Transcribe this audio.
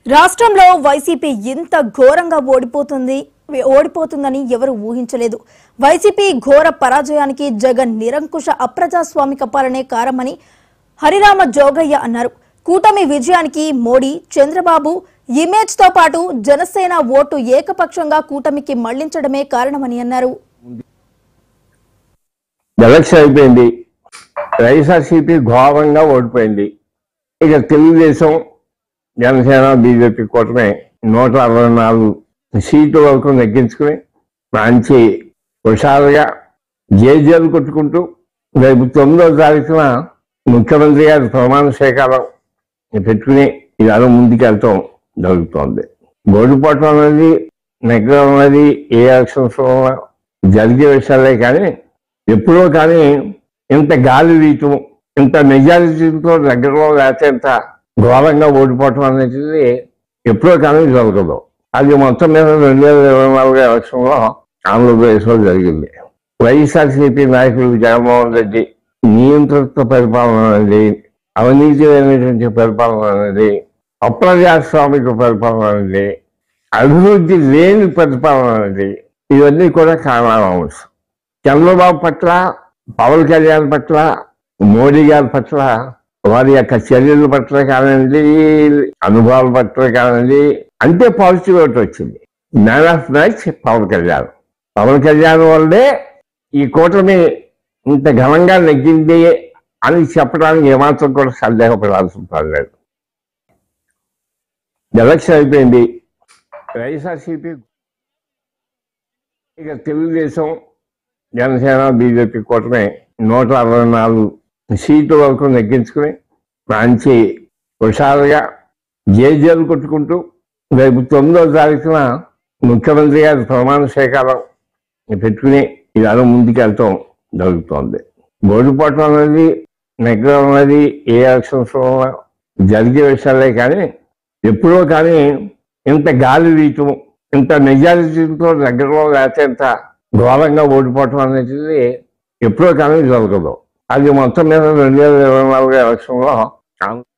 రాష్ట్రంలో వైసీపీ ఇంత ఘోరంగా ఓడిపోతుంది ఓడిపోతుందని ఎవరు ఊహించలేదు వైసీపీ ఘోర పరాజయానికి జగన్ నిరంకుశ అప్రజాస్వామిక పాలనే కారమని హరిరామ జోగయ్య అన్నారు కూటమి విజయానికి మోడీ చంద్రబాబు ఇమేజ్ తో పాటు జనసేన ఓటు ఏకపక్షంగా కూటమికి మళ్లించడమే కారణమని అన్నారు ఎలక్షన్ అయిపోయింది వైఎస్ఆర్సీపీ ఘోరంగా ఓడిపోయింది ఇక తెలుగుదేశం జనసేన బీజేపీ కూటమి నూట అరవై నాలుగు సీట్ల వరకు నెగ్గించుకుని మంచి హుషారుగా జేజేలు కొట్టుకుంటూ రేపు తొమ్మిదో తారీఖున ముఖ్యమంత్రి గారి ప్రమాణ స్వీకారం పెట్టుకుని ఇవాళ ముందుకు వెళ్తాం జరుగుతోంది ఓడిపోవటం అనేది నెగ్గడం అనేది ఏ ఎలక్షన్స్ జరిగే విషయాలే కానీ ఎప్పుడో కానీ ఇంత గాలి వీయటం ఇంత మెజారిటీతో దగ్గరలో లేకపోతే ఇంత ఘోరంగా ఓడిపోవటం అనేది ఎప్పుడో కానీ జరగదు అది మొత్తం మీద రెండు వేల ఇరవై నాలుగు ఎలక్షన్లో ఆంధ్రప్రదేశ్లో జరిగింది వైఎస్ఆర్సీపీ నాయకులు జగన్మోహన్ రెడ్డి నియంత్రిత పరిపాలన అనేది అవినీతి లేనటువంటి పరిపాలన అనేది అప్రజాస్వామిక పరిపాలన అనేది అభివృద్ధి లేని పరిపాలన అనేది ఇవన్నీ కూడా కారణాంశం చంద్రబాబు పట్ల పవన్ కళ్యాణ్ పట్ల మోడీ గారి పట్ల వారి యొక్క చర్యల పట్ల కానివ్వండి అనుభవాల పట్ల కానివ్వండి అంతే పాజిటివ్ ఒకటి వచ్చింది man of match Pawan Kalyan Pawan Kalyan వల్లే ఈ కూటమి ఇంత ఘనంగా నెగ్గింది అని చెప్పడానికి ఏమాత్రం కూడా సందేహపడాల్సిన పని లేదు ఎలక్షన్ అయిపోయింది వైఎస్ఆర్సీపీ ఇక తెలుగుదేశం జనసేన బీజేపీ కూటమి నూట అరవై నాలుగు సీట్ల వరకు నెగ్గించుకుని మంచి హుషారుగా జేజేలు కొట్టుకుంటూ రేపు తొమ్మిదో తారీఖున ముఖ్యమంత్రి గారి ప్రమాణ స్వీకారం పెట్టుకుని ఇవాళ ముందుకు వెళ్తాం జరుగుతోంది ఓడిపోవటం అనేది నెగ్గడం అనేది ఏ ఎలక్షన్స్ జరిగే విషయాలే కానీ ఎప్పుడో కానీ ఇంత గాలి వీయటం ఇంత మెజారిటీతో దగ్గరలో లేకపోతే ఇంత ఘోరంగా ఓడిపోవటం అనేది ఎప్పుడో కానీ జరగదు అది మొత్తం మీద రెండు వేల ఇరవై నాలుగు ఎలక్షన్లో